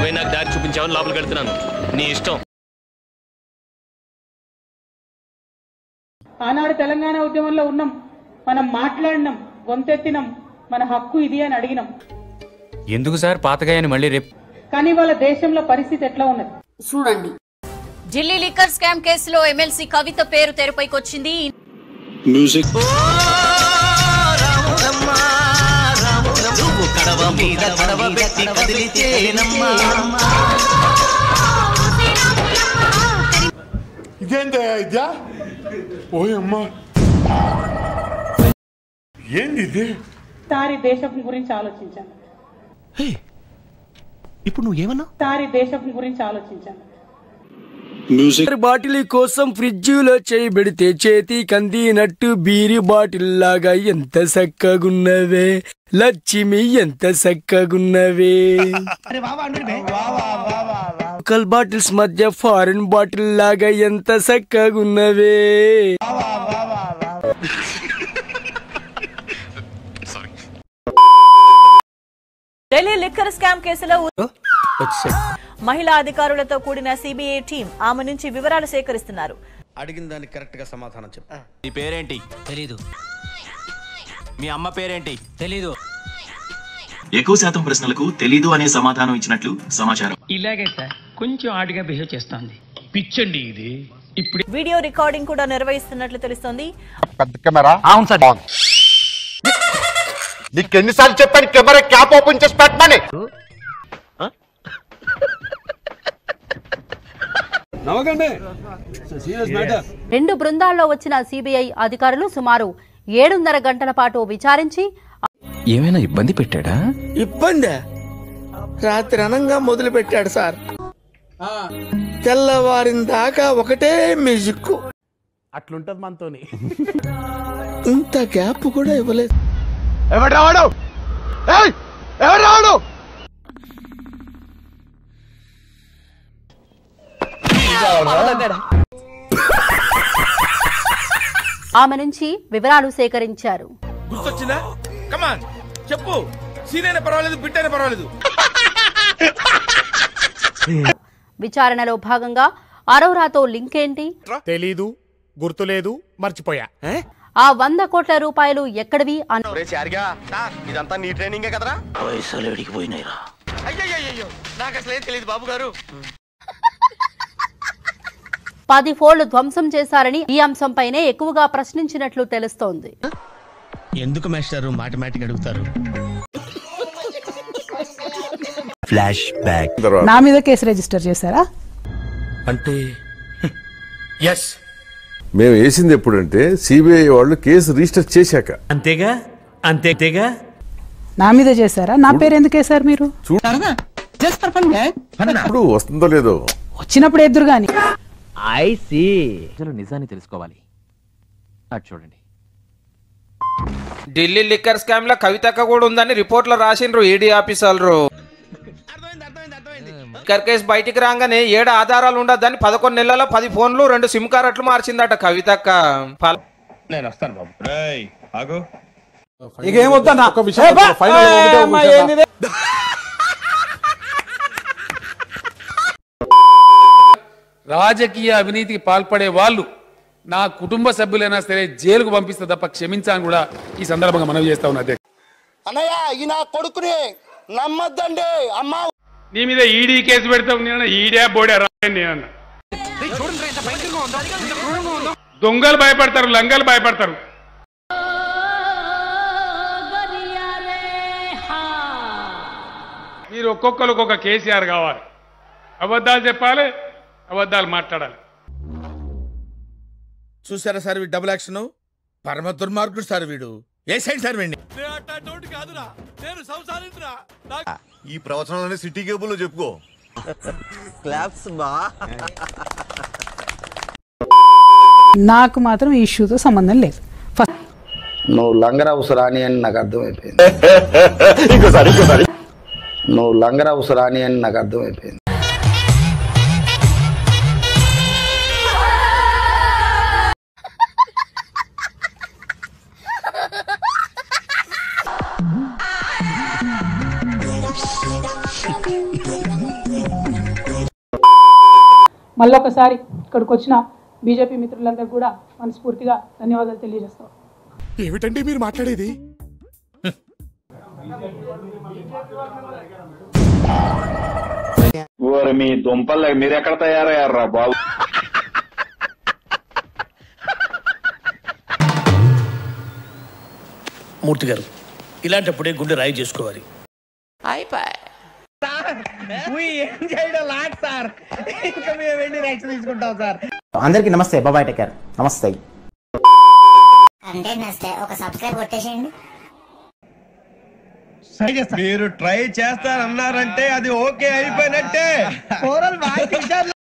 నువ్వే నాకు దారి చూపించావని లోపలికి వెళ్తున్నాను నీ ఇష్టం ఆనాడు తెలంగాణ ఉద్యమంలో ఉన్నాం మనం మాట్లాడినాం గొంతెత్తినాం మన హక్కు ఇది అని అడిగినాం ఎందుకు సార్ పాతగాయని మళ్ళీ రేపు కానీ వాళ్ళ దేశంలో పరిస్థితి ఎట్లా ఉన్నది చూడండి ఢిల్లీ లిక్కర్ స్కామ్ కేసులో ఎమ్మెల్సీ కవిత పేరు తెరపైకొచ్చింది ఇదేంటి ఇద్యా ఓయమ్మా ఏంది ఇది సారి దేశం గురించి ఆలోచించాను ఇప్పుడు నువ్వు ఏమన్నా సారి దేశం గురించి ఆలోచించాను బాటిల్ కోసం ఫ్రిడ్జ్లో చేయి పెడితే చేతి కందినట్టు బీరి బాటిల్ లాగా ఎంత చక్కగున్నవే లక్ష్మి ఎంత చక్కగున్నవే లోకల్ బాటిల్స్ మధ్య ఫారిన్ బాటిల్ లాగా ఎంత చక్కగున్నవే ఢిల్లీ లిక్కర్ స్కామ్ కేసులో మహిళా అధికారులతో కూడిన సిబిఐ టీం ఆమె నుంచి వివరాలు సేకరిస్తున్నారు అడిగిన దానికి కరెక్ట్ గా సమాధానం చెప్పు నీ పేరేంటి తెలీదు మీ అమ్మ పేరేంటి తెలీదు ఎక్కువ శాతం ప్రశ్నలకు తెలీదు అనే సమాధానం ఇచ్చినట్లు సమాచారం ఇలాగే సార్ కొంచెం ఆడిగా బిహేవ్ చేస్తోంది పిచ్చండి ఇది ఇప్పుడు వీడియో రికార్డింగ్ కూడా నిర్వహిస్తున్నట్లు తెలుస్తోంది పెద్ద కెమెరా అవును సార్ నీకు ఎన్నిసార్లు చెప్పాను కెమెరా క్యాప్ ఓపెన్ చేసి పెట్టమని రెండు బృందాల్లో వచ్చిన సిబిఐ అధికారులు సుమారు ఏడున్నర గంటల పాటు విచారించి ఏమైనా ఇబ్బంది పెట్టాడా ఇబ్బంది రాత్రి అనంగా మొదలు పెట్టాడు సార్ తెల్లవారిన దాకా ఒకటే మ్యూజిక్ అట్లుంటది మనతోని ఇంత గ్యాప్ కూడా ఇవ్వలేదు ఎవడు రావడు ఏయ్! ఎవడు రావడు ఆమె నుంచి వివరాలు సేకరించారు గుర్తొచ్చిందా కమాన్ చెప్పు సీన్ అయినా పర్వాలేదు బిట్ అయినా పర్వాలేదు విచారణలో భాగంగా అరోరాతో లింక్ ఏంటి తెలీదు గుర్తులేదు మర్చిపోయా ఆ వంద కోట్ల రూపాయలు ఎక్కడివి అన్న ఇదంతా నీ ట్రైనింగే కదరా పైసలు ఎడికి పోయినాయిరా అయ్యో నాకు అసలు ఏం తెలియదు బాబు గారు పది ఫోళ్లు ధ్వంసం చేశారని ఈ అంశంపైనే ఎక్కువగా ప్రశ్నించినట్లు తెలుస్తోంది ఎందుకు మేస్టారు మాటమాటిక్ అడుగుతారు ఫ్లాష్ బ్యాక్ నా మీద కేసు రిజిస్టర్ చేశారా అంటే ఎస్ మేము వేసింది ఎప్పుడంటే సిబిఐ వాళ్ళు కేసు రిజిస్టర్ చేశాక అంతేగా అంతేగా నా మీద చేశారా నా పేరు ఎందుకు వేశారు మీరు ఇప్పుడు వస్తుందో లేదో వచ్చినప్పుడు ఎదురు గాని నిజాన్ని తెలుసుకోవాలి అటు చూడండి ఢిల్లీ లిక్కర్ స్కామ్ లో కవితక్క కూడా ఉందని రిపోర్ట్ లో రాసిండ్రు ఈడీ ఆఫీసర్లు లిక్కర్ కేసు బయటికి రాగానే ఏడు ఆధారాలు ఉండద్దని పదకొండు నెలల్లో పది ఫోన్లు రెండు సిమ్ కార్డులు మార్చిందట కవితక్క ఫల- నేను వస్తాను బాబు ఒక విషయం చెప్పు. ఫైనల్ ఒకటే ఒక విషయం రా. రాజకీయ అవినీతికి పాల్పడే వాళ్ళు నా కుటుంబ సభ్యులైనా సరే జైలుకు పంపిస్తే తప్ప క్షమించాలని కూడా ఈ సందర్భంగా మనవి చేస్తా ఉన్నా అధ్యక్ష అన్నయ్య ఈ నా కొడుకుని నమ్మద్దండి అమ్మా నీ మీద ఈడీ కేసు పెడతావు నేను ఈడే బోడే రాయని నేనన్నా దొంగలు భయపడతారు లంగలు భయపడతారు మీరు ఒక్కొక్కరు ఒక్కొక్క కేసీఆర్ కావాలి అబద్ధాలు చెప్పాలి అబద్ధాలు మాట్లాడాలి చూసారా సార్ వీడు డబుల్ యాక్షన్ పరమ దుర్మార్గుడు సార్ వీడు ఏ సైడ్ సార్ వీడిని ఈ ప్రవచనాలని సిటీ కేబుల్ చెప్పుకో నాకు మాత్రం ఈ ఇష్యూతో సంబంధం లేదు నువ్వు లంగరావుసు రాని అని నాకు అర్థమైపోయింది ఇంకోసారి ఇంకోసారి నువ్వు లంగరావుసు రాని అని నాకు అర్థమైపోయింది మళ్ళొకసారి ఇక్కడికి వచ్చిన బీజేపీ మిత్రులందరికీ కూడా మనస్ఫూర్తిగా ధన్యవాదాలు తెలియజేస్తాం ఏమిటండి మీరు మాట్లాడేది ఓరి మీ దుంపలు మీరు ఎక్కడ తయారయ్యారా బాబు మూర్తి గారు ఇలాంటప్పుడే గుండె రాయి చేసుకోవాలి అందరికి నమస్తే బాబాయ్ టెక్కర్ నమస్తే అంటే నస్తే ఒక సబ్స్క్రైబ్ కొట్టేసేయండి మీరు ట్రై చేస్తారన్నారంటే అది ఓకే అయిపోయినట్టే